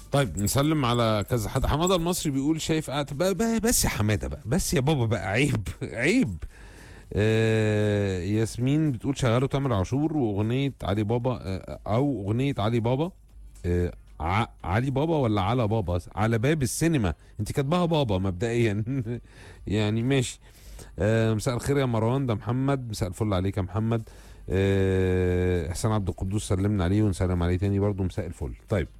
طيب نسلم على كذا حد حماده المصري بيقول شايف قاعد بقى بقى بس يا حماده بقى بس يا بابا بقى عيب عيب آه ياسمين بتقول شغلوا تامر عاشور واغنيه علي بابا آه او اغنيه علي بابا آه ع- علي بابا ولا على بابا على باب السينما انت كاتباها بابا مبدئيا يعني ماشي آه مساء الخير يا مروان ده محمد مساء الفل عليك يا محمد آه احسان عبد القدوس سلمنا عليه ونسلم عليه تاني برضه مساء الفل طيب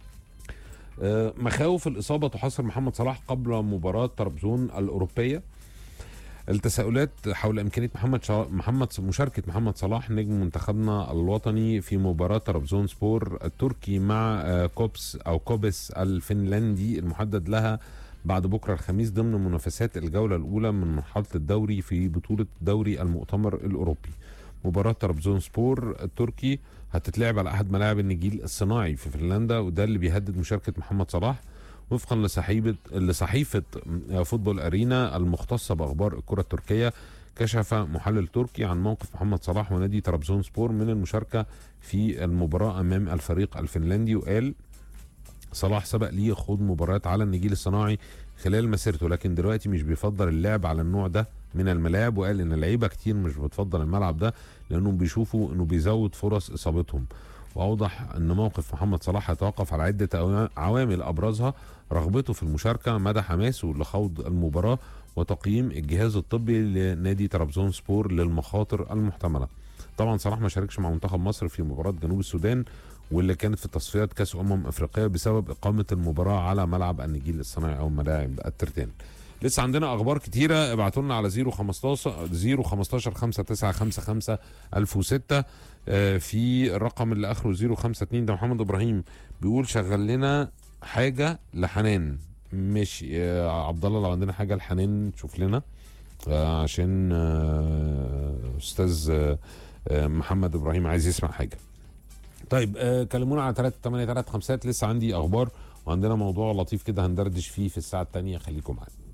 آه، مخاوف الإصابة تحاصر محمد صلاح قبل مباراة طرابزون الأوروبية التساؤلات حول إمكانية محمد شا... محمد مشاركة محمد صلاح نجم منتخبنا الوطني في مباراة طرابزون سبور التركي مع آه، كوبس أو كوبس الفنلندي المحدد لها بعد بكرة الخميس ضمن منافسات الجولة الأولى من مرحلة الدوري في بطولة دوري المؤتمر الأوروبي مباراة طرابزون سبور التركي هتتلعب على احد ملاعب النجيل الصناعي في فنلندا وده اللي بيهدد مشاركه محمد صلاح وفقا لصحيفه لصحيفه فوتبول ارينا المختصه باخبار الكره التركيه كشف محلل تركي عن موقف محمد صلاح ونادي طرابزون سبور من المشاركه في المباراه امام الفريق الفنلندي وقال صلاح سبق ليه يخوض مباريات على النجيل الصناعي خلال مسيرته لكن دلوقتي مش بيفضل اللعب على النوع ده من الملاعب وقال ان اللعيبه كتير مش بتفضل الملعب ده لانهم بيشوفوا انه بيزود فرص اصابتهم واوضح ان موقف محمد صلاح هيتوقف على عده عوا- عوامل ابرزها رغبته في المشاركه مدى حماسه لخوض المباراه وتقييم الجهاز الطبي لنادي طرابزون سبور للمخاطر المحتمله طبعا صلاح ما شاركش مع منتخب مصر في مباراه جنوب السودان واللي كانت في تصفيات كاس امم افريقيا بسبب اقامه المباراه على ملعب النجيل الصناعي او ملاعب الترتان لسه عندنا اخبار كتيره ابعتوا لنا على 015 015 5955 1006 آه، في الرقم اللي اخره 052 ده محمد ابراهيم بيقول شغل لنا حاجه لحنان ماشي يا عبد الله لو عندنا حاجه لحنان شوف لنا آه، عشان آه، استاذ آه، آه، محمد ابراهيم عايز يسمع حاجه طيب آه كلمونا على 3 8 3 5 لسه عندي اخبار وعندنا موضوع لطيف كده هندردش فيه في الساعه الثانيه خليكم معانا